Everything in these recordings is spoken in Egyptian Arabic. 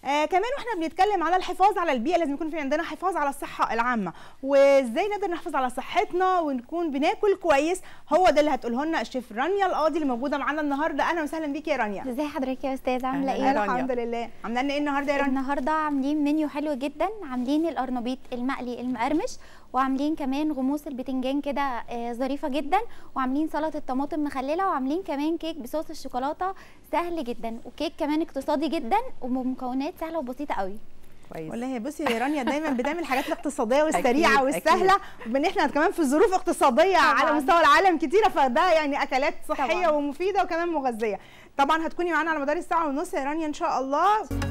آه كمان واحنا بنتكلم على الحفاظ على البيئه لازم يكون في عندنا حفاظ على الصحه العامه وازاي نقدر نحافظ على صحتنا ونكون بناكل كويس هو ده اللي هتقوله لنا الشيف رانيا القاضي اللي موجوده معانا النهارده اهلا وسهلا بيكي يا رانيا ازي حضرتك يا استاذه عامله أهلاً ايه رانيا. الحمد لله عامله لنا ايه النهارده يا رانيا النهارده عاملين منيو حلو جدا عاملين القرنبيط المقلي المقرمش وعاملين كمان غموس البتنجان كده آه، ظريفه جدا وعاملين سلطه طماطم مخلله وعاملين كمان كيك بصوص الشوكولاته سهل جدا وكيك كمان اقتصادي جدا ومكونات سهله وبسيطه قوي كويس والله بصي يا رانيا دايما بتعمل الحاجات الاقتصاديه والسريعه أكيد، والسهله وبان احنا كمان في ظروف اقتصاديه طبعاً. على مستوى العالم كتيره فده يعني اكلات صحيه طبعاً. ومفيده وكمان مغذيه طبعا هتكوني معانا على مدار الساعه ونص يا رانيا ان شاء الله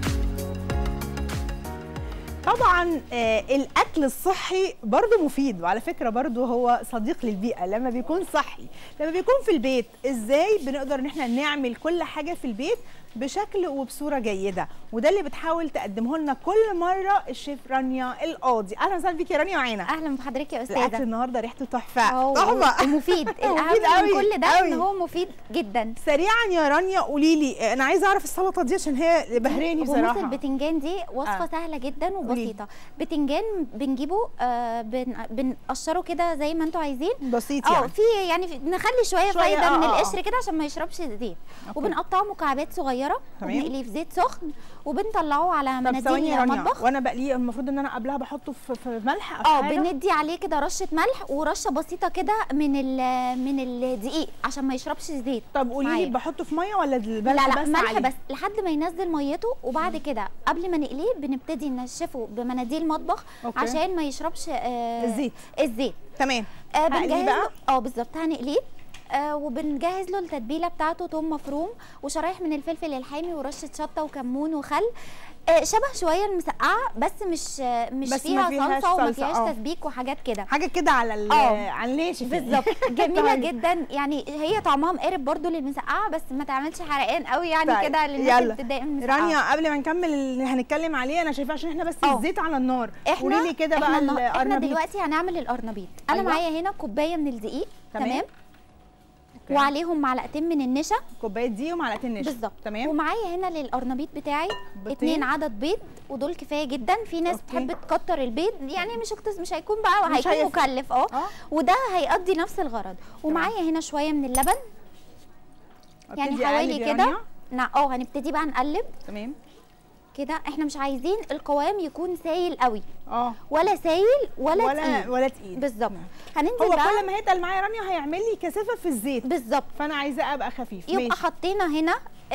طبعا آه الاكل الصحي برضو مفيد وعلى فكره برضو هو صديق للبيئه لما بيكون صحي لما بيكون في البيت ازاي بنقدر ان احنا نعمل كل حاجه في البيت بشكل وبصوره جيده وده اللي بتحاول تقدمه لنا كل مره الشيف رانيا القاضي اهلا وسهلا بيكي يا رانيا معانا اهلا بحضرتك يا الاكل استاذه النهارده ريحته تحفه أهو، تحفه ومفيد الاهم مفيد من قوي، كل ده قوي. ان هو مفيد جدا سريعا يا رانيا قولي لي انا عايزه اعرف السلطه دي عشان هي بهراني غموس بصراحه البتنجان دي وصفه آه. آه. سهله جدا قولي. وبسيطه بتنجان بنجيبه آه بن بنقشره كده زي ما انتوا عايزين بسيط اه يعني في يعني في نخلي شويه, شوية، فايده آه، من آه، آه. القشر كده عشان ما يشربش زيت أوكي. وبنقطعه مكعبات صغيره تمام. وبنقليه في زيت سخن وبنطلعه على طب ثواني يا مناديل رانيا مطبخ وانا بقليه المفروض ان انا قبلها بحطه في, في ملح او اه حاجة؟ بندي عليه كده رشه ملح ورشه بسيطه كده من ال- من الدقيق عشان ما يشربش زيت طب قولي لي معايا. بحطه في ميه ولا لا الملح لا بس ملح عليه؟ بس لحد ما ينزل ميته وبعد كده قبل ما نقليه بنبتدي ننشفه بمناديل مطبخ أوكي. عشان ما يشربش آه الزيت. الزيت تمام آه هقليه بنجهز بقى؟ له اه بالظبط هنقليه آه وبنجهز له التتبيله بتاعته توم مفروم وشرايح من الفلفل الحامي ورشه شطه وكمون وخل آه شبه شويه المسقعه بس مش آه مش بس ما فيها فيهاش صلصه وما صلصة، فيهاش آه. تسبيك وحاجات كده حاجه كده على ال- آه. على الناشف يعني. بالظبط جميله طيب. جدا يعني هي طعمها مقرب برضو للمسقعه بس ما تعملش حرقان قوي يعني طيب، كده للناس اللي يلا. بتتضايق من المسقعه رانيا قبل ما نكمل اللي هنتكلم عليه انا شايفاه عشان احنا بس آه. الزيت على النار احنا قولي لي كده احنا بقى النها- احنا القرنبيط. دلوقتي هنعمل القرنبيط انا أيوة. معايا هنا كوبايه من الدقيق تمام. تمام أوكي. وعليهم معلقتين من النشا كوبايه دي ومعلقتين نشا بالظبط تمام ومعايا هنا للقرنبيط بتاعي بيضتين. اتنين عدد بيض ودول كفايه جدا في ناس أوكي. بتحب تكتر البيض يعني مش اكتس مش هيكون بقى مش هيكون هيفرق. مكلف اه اه وده هيقضي نفس الغرض ومعايا هنا شويه من اللبن يعني أبتدي حوالي أقلب يا كده رانيا؟ نع- اه هنبتدي بقى نقلب تمام كده احنا مش عايزين القوام يكون سايل قوي اه ولا سايل ولا, ولا تقيل ولا تقيل بالظبط نعم. هننزل هو بقى كل ما هيتقل معايا رانيا هيعمل لي كثافه في الزيت بالظبط فانا عايزاه ابقى خفيف يبقى ماشي. حطينا هنا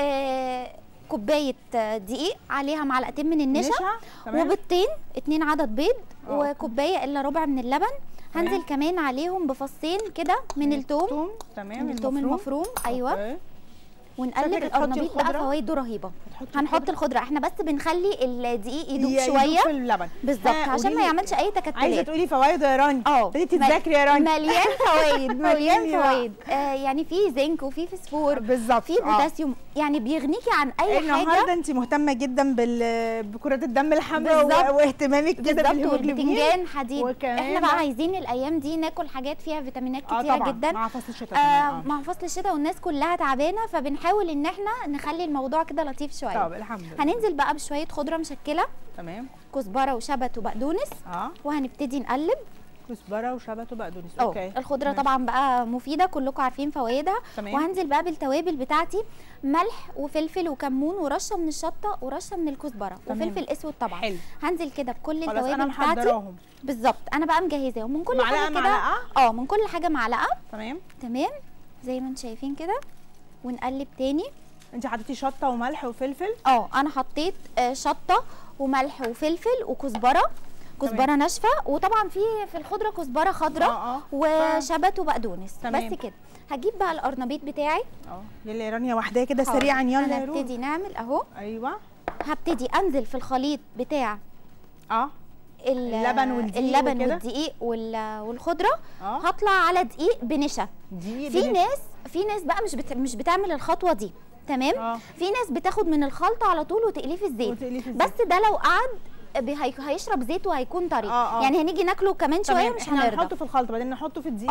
آه كوبايه آه، دقيق عليها معلقتين من النشا نشا تمام وبيضتين اتنين عدد بيض آه. وكوبايه الا ربع من اللبن تمام. هنزل كمان عليهم بفصين كده من التوم توم تمام من التوم المفروم ايوه أوكي. ونقلب شكلك هتحطي القرنبيط بقى الخضرة؟ فوائده رهيبه هتحطي هنحط الخضره احنا بس بنخلي الدقيق يدوب ي- شويه في اللبن بالظبط ها، عشان قولي ما لي، يعملش اي عايزه تكتلات تقولي فوائده يا رانيا اه ابتديتي مل- تذاكري يا رانيا مليان فوائد مليان مليان بقى. فوائد آه يعني في زنك وفي فسفور بالظبط في آه. بوتاسيوم يعني بيغنيكي عن اي النهارده حاجه انت مهتمه جدا بال... بكرات الدم الحمراء بالظبط. و... واهتمامك كده بالظبط بالهيموجلوبين والبتنجان حديد وكمان احنا بقى بقى- عايزين الايام دي ناكل حاجات فيها فيتامينات اه كتيره طبعا جدا مع فصل الشتاء آه كمان اه مع فصل الشتاء والناس كلها تعبانه فبنحاول ان احنا نخلي الموضوع كده لطيف شويه طب الحمد لله هننزل بقى بشويه خضره مشكله تمام كزبره وشبت وبقدونس اه وهنبتدي نقلب كزبره وشبت وبقدونس اه اوكي الخضره ماشي. طبعا بقى مفيده كلكم عارفين فوائدها تمام. وهنزل بقى بالتوابل بتاعتي ملح وفلفل وكمون ورشه من الشطه ورشه من الكزبره تمام. وفلفل اسود طبعا حلو هنزل كده بكل خلاص انا التوابل بتاعتي محضراهم بالظبط انا بقى مجهزاهم من كل معلقة حاجه كده معلقة؟ اه من كل حاجه معلقه تمام تمام زي ما انتم شايفين كده ونقلب تاني انت حطيتي شطه وملح وفلفل اه انا حطيت آه، شطه وملح وفلفل وكزبره كزبره ناشفه وطبعا في في الخضره كزبره خضراء اه اه وشبت وبقدونس تمام. بس كده هجيب بقى القرنبيط بتاعي اه يلا يا رانيا واحده كده حاضر. سريعا يلا يا روح هنبتدي نعمل اهو ايوه هبتدي انزل في الخليط بتاع اه ال- اللبن والدقيق اللبن وكده؟ والدقيق وال- والخضره اه هطلع على دقيق بنشا دي في ناس في ناس بقى مش بت... مش بتعمل الخطوه دي تمام اه في ناس بتاخد من الخلطه على طول وتقليه في الزيت وتقليه في الزيت. بس ده لو قعد بي- هي- هيشرب زيت وهيكون طري آه، آه. يعني هنيجي ناكله كمان شويه تمام مش احنا هنرضى هنحطه في الخلطه بعدين نحطه في اه الدقيق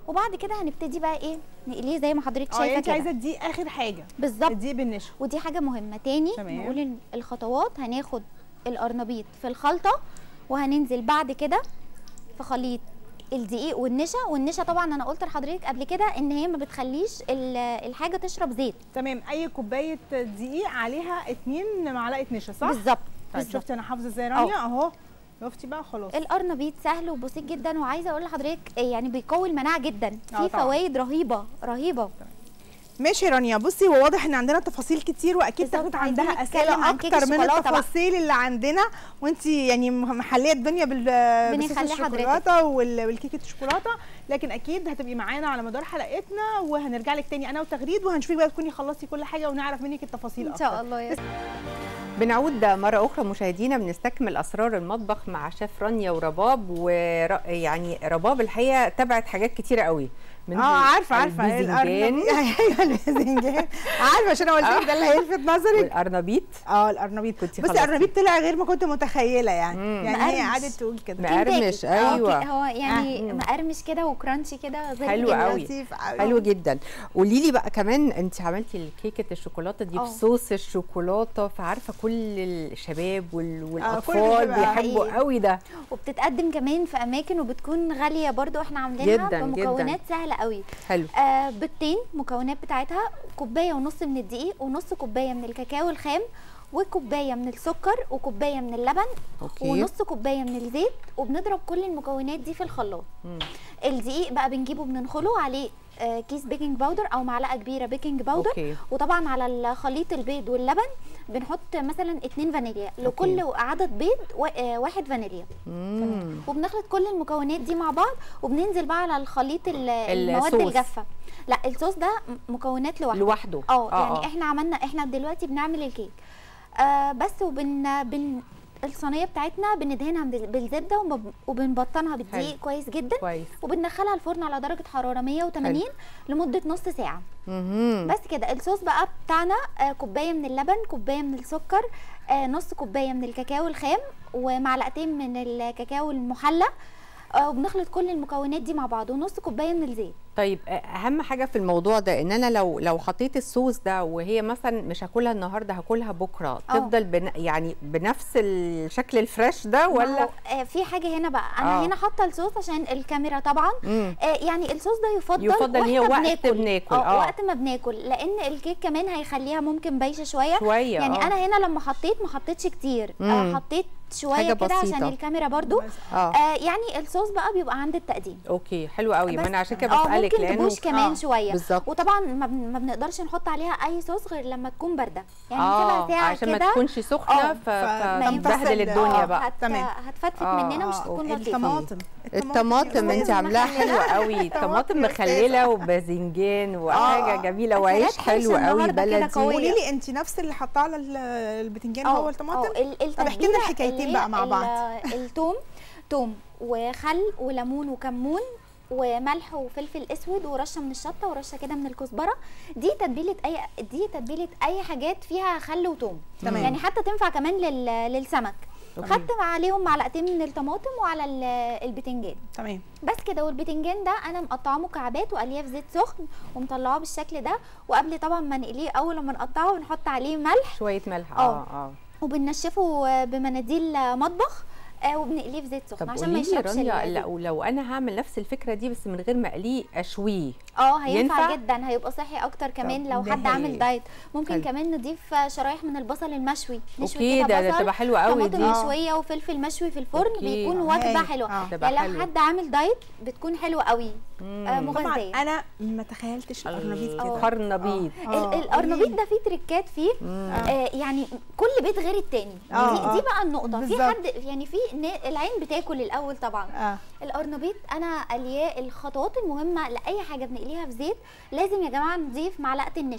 وبعد كده هنبتدي بقى ايه نقليه زي ما حضرتك اه يعني شايفه انت كده عايزه دي اخر حاجه بالظبط دي بالنشا ودي حاجه مهمه تاني تمام. نقول إن الخطوات هناخد القرنبيط في الخلطه وهننزل بعد كده في خليط الدقيق والنشا والنشا طبعا انا قلت لحضرتك قبل كده ان هي ما بتخليش ال- الحاجه تشرب زيت تمام اي كوبايه دقيق عليها اتنين معلقه نشا صح بالظبط طيب بالظبط شفتي انا حافظه ازاي رانيا اهو شفتي بقى خلاص القرنبيط سهل وبسيط جدا وعايزه اقول لحضرتك يعني بيقوي المناعه جدا آه في طبعاً. فوائد رهيبه رهيبه ماشي يا رانيا بصي هو واضح ان عندنا تفاصيل كتير واكيد بالظبط، تاخد عايزين عندها نتكلم اسئله عن كيك اكتر من الشوكولاتة بقى. التفاصيل اللي عندنا وانت يعني محليه الدنيا بال بصوص بنخلي حضرتك. الشوكولاته وال- والكيكه الشوكولاته لكن اكيد هتبقي معانا على مدار حلقتنا وهنرجع لك تاني انا وتغريد وهنشوفك بقى تكوني خلصتي كل حاجه ونعرف منك التفاصيل ان اكتر شاء الله يا بنعود مرة أخرى مشاهدينا بنستكمل أسرار المطبخ مع شيف رانيا ورباب ويعني رباب الحقيقة تابعت حاجات كتيرة قوي من اه عارفه عارفه الباذنجان الأرنبيط- ايوه الباذنجان عارفه عشان انا قلت لك ده اللي هيلفت نظرك والأرنبيط اه الارنبيط كنتي بصي خلصتي. الارنبيط طلع غير ما كنت متخيله يعني مم. يعني هي مقرمش. قعدت تقول كده مقرمش كيك باكت. أيوة. آه، هو يعني آه. مقرمش كده وكرانشي كده زي حلو الجبنة. قوي. لطيف قوي حلو جدا قولي لي بقى كمان انت عملتي الكيكه الشوكولاته دي اه. بصوص الشوكولاته فعارفه كل الشباب وال- كل والاطفال بيحبها. بيحبوا حقيقي. قوي ده وبتتقدم كمان في اماكن وبتكون غاليه برضو احنا عاملينها جداً، بمكونات سهله قوي حلو آه بيضتين مكونات بتاعتها كوبايه ونص من الدقيق ونص كوبايه من الكاكاو الخام وكوبايه من السكر وكوبايه من اللبن اوكي ونص كوبايه من الزيت وبنضرب كل المكونات دي في الخلاط مم. الدقيق بقى بنجيبه بننخله عليه آه، كيس بيكنج باودر او معلقه كبيره بيكنج باودر اوكي وطبعا على الخليط البيض واللبن بنحط مثلا اتنين فانيليا لكل عدد بيض و- آه، واحد فانيليا مم. وبنخلط كل المكونات دي مع بعض وبننزل بقى على الخليط ال- المواد الصوص. الجافه لا الصوص ده م- مكونات لوحده لوحده اه يعني احنا عملنا احنا دلوقتي بنعمل الكيك آه بس وبن بن الصينيه بتاعتنا بندهنها بال- بالزبده وب- وبنبطنها بالدقيق حلو. كويس جدا كويس وبندخلها الفرن على درجه حراره 180 لمده نص ساعه مهم. بس كده الصوص بقى بتاعنا آه، كوبايه من اللبن كوبايه من السكر آه، نص كوبايه من الكاكاو الخام ومعلقتين من الكاكاو المحلى آه، وبنخلط كل المكونات دي مع بعض ونص كوبايه من الزيت طيب اهم حاجه في الموضوع ده ان انا لو لو حطيت الصوص ده وهي مثلا مش هاكلها النهارده هاكلها بكره اه. تفضل بن يعني بنفس الشكل الفريش ده ما ولا هو، آه، في حاجه هنا بقى انا اه. هنا حاطه الصوص عشان الكاميرا طبعا مم. آه، يعني الصوص ده يفضل يفضل إن هي واحنا وقت بناكل، اه اه. وقت ما بناكل لان الكيك كمان هيخليها ممكن بايشه شويه شويه يعني اه. انا هنا لما حطيت ما حطيتش كتير مم. آه، حطيت شويه حاجة كده عشان بسيطة. الكاميرا برضو اه آه يعني الصوص بقى بيبقى عند التقديم اوكي حلو قوي ما بس- انا عشان كده اه بسالك ممكن لانه تبوش كمان آه، شويه بالظبط وطبعا ما, بن- ما بنقدرش نحط عليها اي صوص غير لما تكون بارده يعني اه نسيبها ساعه عشان ما كده تكونش سخنه اه، ف- ما ينفعش فتبهدل ال- الدنيا اه بقى هت... تمام. هتفتفت اه، مننا مش اه، هتكون لطيفه الطماطم الطماطم انت لازم عاملاها مخللة. حلوه قوي طماطم طماطم مخلله وباذنجان وحاجه جميله وعيش أكلات حرشة حلو قوي النهاردة كده بلدي قوية. قولي لي انت نفس اللي حطاه على ال- البتنجان اه، هو اه، الطماطم ال- طب احكي لنا التتبيلة الحكايتين اللي بقى هي مع بعض. ال- التوم توم وخل وليمون وكمون وملح وفلفل اسود ورشه من الشطه ورشه كده من الكزبره دي تتبيله اي دي تتبيله اي حاجات فيها خل وتوم تمام. يعني حتى تنفع كمان لل... للسمك أوكي. خدت عليهم معلقتين من الطماطم وعلى ال- البتنجان تمام بس كده والبتنجان ده انا مقطعاه مكعبات وقليه في زيت سخن ومطلعاه بالشكل ده وقبل طبعا ما نقليه اول ما نقطعه بنحط عليه ملح شويه ملح اه. اه اه وبننشفه بمناديل مطبخ آه، وبنقليه في زيت سخن طب عشان ما قولي لي يشربش رانيا الزيت. لو لو انا هعمل نفس الفكره دي بس من غير ما اقليه اشويه اه هينفع ينفع؟ جدا هيبقى صحي اكتر كمان طب لو ده حد هي- عامل دايت ممكن حلو. كمان نضيف شرايح من البصل المشوي نشوي اوكي كده ده ده بصل تبقى حلوه قوي طماطم دي اه. مشويه وفلفل مشوي في الفرن اوكي. بيكون اه. وجبه هاي. حلوه اه. تبقى يعني لو حلوة. حد عامل دايت بتكون حلوه قوي آه، مم. مغ- طبعا غذائية. انا ما تخيلتش القرنبيط كده القرنبيط اه. ال- قولي القرنبيط لي. ده فيه تريكات فيه مم. آه يعني كل بيت غير التاني اه، دي, اه. دي بقى النقطه في بالظبط. حد يعني في نا- العين بتاكل الاول طبعا اه القرنبيط انا قلياه الخطوات المهمه لاي حاجه بنقليها في زيت لازم يا جماعه نضيف معلقه النشا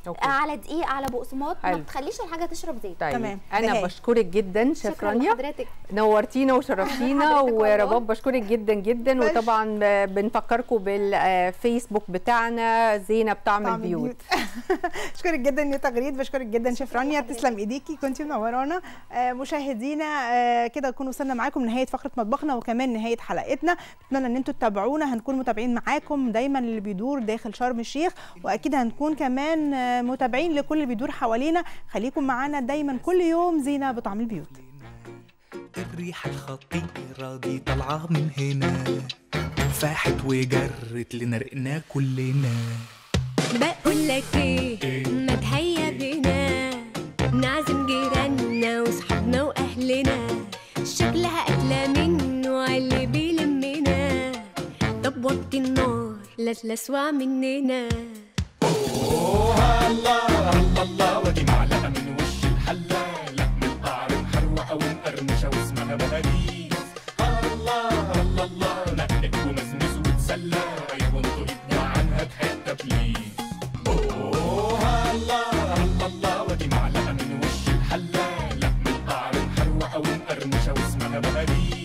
أوكي. على دقيق على بقسماط ما حلو. تخليش الحاجه تشرب زيت طيب تمام. انا نهائي. بشكرك جدا شيف شكرا رانيا لحضرتك نورتينا وشرفتينا حضرتك والله. ورباب بشكرك جدا جدا ماشي. وطبعا ب- بنفكركم بالفيسبوك بتاعنا زينب طعم طعم البيوت بشكرك جدا يا تغريد بشكرك جدا شيف رانيا تسلم ايديكي كنتي منورانا آه، مشاهدينا آه، كده نكون وصلنا معاكم نهايه فقره مطبخنا وكمان نهايه حلقتنا بتمنى ان انتم تتابعونا هنكون متابعين معاكم دايما اللي بيدور داخل شرم الشيخ واكيد هنكون كمان آه، متابعين لكل اللي بيدور حوالينا خليكم معانا دايما كل يوم زينه بطعم البيوت الريحة الخطيرة دي طالعة من هنا فاحت وجرت لنا رقنا كلنا بقول لك ايه ما تهيا بينا نعزم جيراننا وصحابنا واهلنا شكلها اكله منه اللي بيلمنا طب وطي النار لا تلسوع مننا الله ودي معلقة من وش الحلة لحم القعر محروقة ومقرمشة واسمها بهاريس الله الله الله نقلك ومزمز وتسلى ايوه انتوا ابدع عنها بحتة بليز اوه الله الله الله ودي معلقة من وش الحلة لحم القعر محروقة ومقرمشة واسمها بهاريس